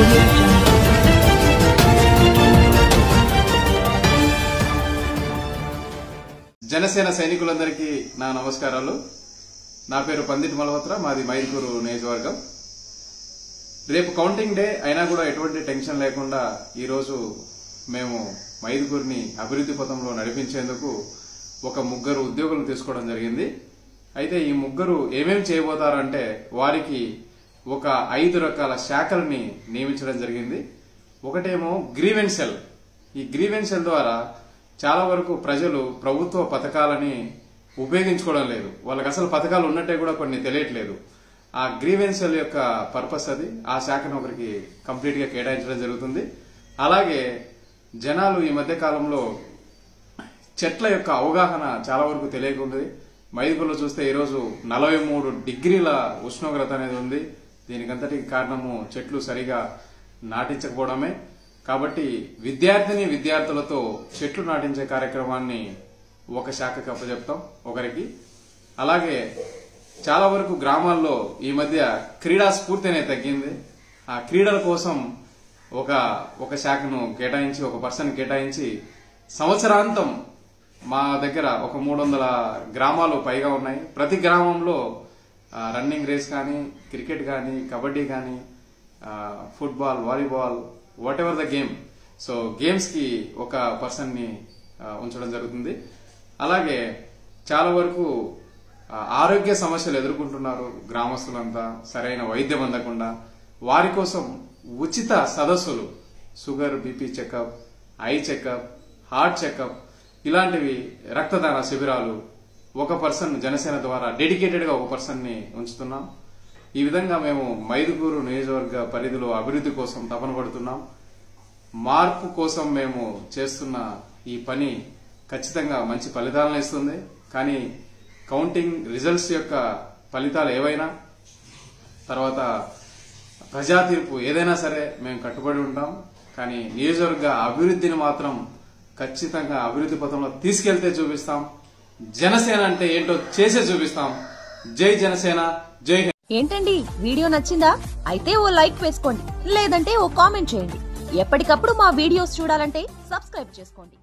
audio jungle. Janasena సైనికులందరికీ నా నమస్కారాలు నా పేరు పందిట్ మల్హోత్రా మాది మైదుకూరు నియోజకవర్గం రేపు కౌంటింగ్ డే అయినా కూడా ఎటువంటి టెన్షన్ లేకుండా ఈరోజు మేము మైదుకూరుని అభివృద్ధి పథంలో నడిపించేందుకు ఒక ముగ్గురు ఉద్యోగులు తీసుకోవడం జరిగింది అయితే ఈ ముగ్గురు ఏమేం చేయబోతారంటే వారికి ఒక ఐదు రకాల శాఖల్ని నియమించడం జరిగింది ఒకటేమో గ్రీవెన్సెల్ ఈ గ్రీవెన్సెల్ ద్వారా చాలా వరకు ప్రజలు ప్రభుత్వ పథకాలని ఉపయోగించుకోవడం లేదు వాళ్ళకి అసలు పథకాలు ఉన్నట్టే కూడా కొన్ని తెలియట్లేదు ఆ గ్రీవెన్సెల్ యొక్క పర్పస్ అది ఆ శాఖను ఒకరికి కంప్లీట్ గా కేటాయించడం జరుగుతుంది అలాగే జనాలు ఈ మధ్య కాలంలో చెట్ల యొక్క అవగాహన చాలా వరకు తెలియకుండా మైదుగుల్లో చూస్తే ఈరోజు నలభై మూడు డిగ్రీల ఉష్ణోగ్రత అనేది ఉంది దీనికంతటికి కారణము చెట్లు సరిగా నాటించకపోవడమే కాబట్టి విద్యార్థిని విద్యార్థులతో చెట్లు నాటించే కార్యక్రమాన్ని ఒక శాఖకి అప్పచెప్తాం ఒకరికి అలాగే చాలా వరకు గ్రామాల్లో ఈ మధ్య క్రీడా స్ఫూర్తి అనేది తగ్గింది ఆ క్రీడల కోసం ఒక ఒక శాఖను కేటాయించి ఒక పర్సన్ కేటాయించి సంవత్సరాంతం మా దగ్గర ఒక మూడు వందల గ్రామాలు పైగా ఉన్నాయి ప్రతి గ్రామంలో ఆ, రన్నింగ్ రేస్ కానీ క్రికెట్ కానీ కబడ్డీ కానీ ఆ, football volleyball whatever the game so games కి ఒక పర్సన్ ని ఆ, ఉంచడం జరుగుతుంది అలాగే చాలా వరకు ఆ, ఆరోగ్య సమస్యలు ఎదుర్కొంటున్నారు గ్రామస్తులంతా సరైన వైద్యం అందకుండా వారి కోసం ఉచిత సదస్సులు sugar BP checkup eye checkup heart checkup ఇలాంటివి రక్తదాన శిబిరాలు ఒక పర్సన్ జనసేన ద్వారా డెడికేటెడ్ గా ఒక పర్సన్ ని ఉంచుతున్నాం ఈ విధంగా మేము మైదుగూరు నియోజకవర్గ పరిధిలో అభివృద్ధి కోసం తపన పడుతున్నాం మార్పు కోసం మేము చేస్తున్న ఈ పని ఖచ్చితంగా మంచి ఫలితాలను ఇస్తుంది కానీ కౌంటింగ్ రిజల్ట్స్ యొక్క ఫలితాలు ఏవైనా తర్వాత ప్రజా తీర్పు ఏదైనా సరే మేము కట్టుబడి ఉంటాం కానీ నియోజకవర్గ అభివృద్ధిని మాత్రం ఖచ్చితంగా అభివృద్ధి పథంలో తీసుకెళ్తే చూపిస్తాం జనసేన అంటే ఏంటో చేసే చూపిస్తాం జై జనసేన జై హింద్ ఏంటండి వీడియో నచ్చిందా అయితే ఓ లైక్ వేసుకోండి లేదంటే ఓ కామెంట్ చేయండి ఎప్పటికప్పుడు మా వీడియోస్ చూడాలంటే సబ్స్క్రైబ్ చేసుకోండి